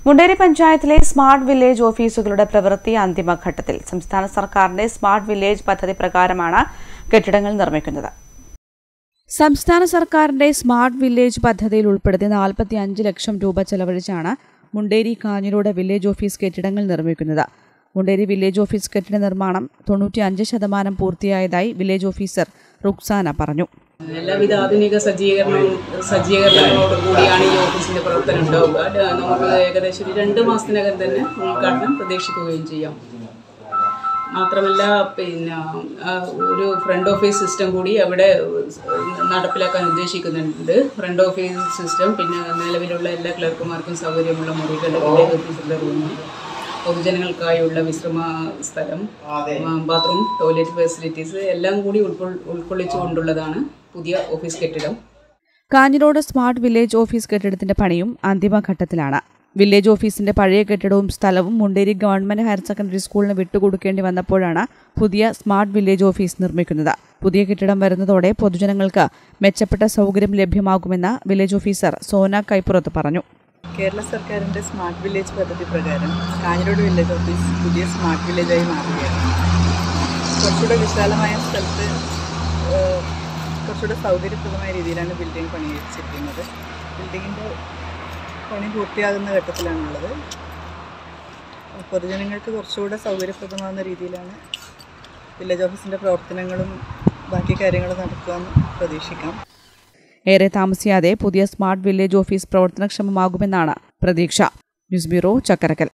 മുണ്ടേരി പഞ്ചായത്തിലെ smart village ഓഫീസുകളുടെ പ്രവൃത്തി അന്തിമഘട്ടത്തിൽ സംസ്ഥാന സർക്കാരിന്റെ സ്മാർട്ട് വില്ലേജ് പദ്ധതി പ്രകാരമാണ് കെട്ടിടങ്ങൾ നിർമ്മിക്കുന്നത് സംസ്ഥാന സർക്കാരിന്റെ സ്മാർട്ട് വില്ലേജ് പദ്ധതിയിൽ ഉൾപ്പെടുത്തി നാൽപ്പത്തി അഞ്ച് ലക്ഷം രൂപ ചെലവഴിച്ചാണ് മുണ്ടേരി കാഞ്ഞിരോട് വില്ലേജ് ഓഫീസ് കെട്ടിടങ്ങൾ നിർമ്മിക്കുന്നത് മുണ്ടേരി വില്ലേജ് ഓഫീസ് കെട്ടിട നിർമ്മാണം തൊണ്ണൂറ്റി അഞ്ച് ശതമാനം പൂർത്തിയായതായി വില്ലേജ് ഓഫീസർ റുക്സാന പറഞ്ഞു എല്ലാവിധ ആധുനിക സജ്ജീകരണവും സജ്ജീകരണങ്ങളോട് കൂടിയാണ് ഈ ഓഫീസിന്റെ പ്രവർത്തനം ഉണ്ടാവുക അത് നമുക്ക് ഏകദേശം ഒരു രണ്ട് മാസത്തിനകം തന്നെ ഉദ്ഘാടനം പ്രതീക്ഷിക്കുകയും ചെയ്യാം മാത്രമല്ല പിന്നെ ആ, ഒരു ഫ്രണ്ട് ഓഫീസ് സിസ്റ്റം കൂടി അവിടെ നടപ്പിലാക്കാൻ ഉദ്ദേശിക്കുന്നുണ്ട് ഫ്രണ്ട് ഓഫീസ് സിസ്റ്റം പിന്നെ നിലവിലുള്ള എല്ലാ ക്ലർക്കുമാർക്കും സൗകര്യമുള്ള മുറികൾ വില്ലേജ് ഓഫീസറുടെ റൂം പൊതുജനങ്ങൾക്കായുള്ള വിശ്രമ സ്ഥലം ബാത്റൂം ടോയ്ലറ്റ് ഫെസിലിറ്റീസ് എല്ലാം കൂടി ഉൾക്കൊൾ ഉൾക്കൊള്ളിച്ചുകൊണ്ടുള്ളതാണ് പുതിയ ഓഫീസ് കെട്ടിടം കാഞ്ഞിരോട് സ്മാർട്ട് വില്ലേജ് ഓഫീസ് കെട്ടിടത്തിന്റെ പണിയും അന്തിമഘട്ടത്തിലാണ് വില്ലേജ് ഓഫീസിന്റെ പഴയ കെട്ടിടവും സ്ഥലവും മുണ്ടേരി ഗവൺമെന്റ് ഹയർ സെക്കൻഡറി സ്കൂളിന് വിട്ടുകൊടുക്കേണ്ടി വന്നപ്പോഴാണ് പുതിയ സ്മാർട്ട് വില്ലേജ് ഓഫീസ് നിർമ്മിക്കുന്നത് പുതിയ കെട്ടിടം വരുന്നതോടെ പൊതുജനങ്ങൾക്ക് മെച്ചപ്പെട്ട സൗകര്യം ലഭ്യമാകുമെന്ന് വില്ലേജ് ഓഫീസർ സോന കൈപ്പുറത്ത് പറഞ്ഞു കേരള സർക്കാരിൻ്റെ സ്മാർട്ട് വില്ലേജ് പദ്ധതി പ്രകാരം കാഞ്ഞിരോട് വില്ലേജ് ഓഫീസ് പുതിയ സ്മാർട്ട് വില്ലേജായി മാറുകയാണ് കുറച്ചുകൂടെ വിശാലമായ സ്ഥലത്ത് ഏഹ്, കുറച്ചുകൂടെ സൗകര്യപ്രദമായ രീതിയിലാണ് ബിൽഡിംഗ് പണിയിച്ചിരിക്കുന്നത് ബിൽഡിങ്ങിൻ്റെ പണി പൂർത്തിയാകുന്ന ഘട്ടത്തിലാണുള്ളത് പൊതുജനങ്ങൾക്ക് കുറച്ചുകൂടെ സൗകര്യപ്രദമാകുന്ന രീതിയിലാണ് വില്ലേജ് ഓഫീസിൻ്റെ പ്രവർത്തനങ്ങളും ബാക്കി കാര്യങ്ങളും നടക്കുമെന്ന് പ്രതീക്ഷിക്കാം ഏറെ താമസിയാതെ പുതിയ സ്മാർട്ട് വില്ലേജ് ഓഫീസ് പ്രവർത്തനക്ഷമമാകുമെന്നാണ് പ്രതീക്ഷ ന്യൂസ് ബ്യൂറോ ചക്കരക്കൽ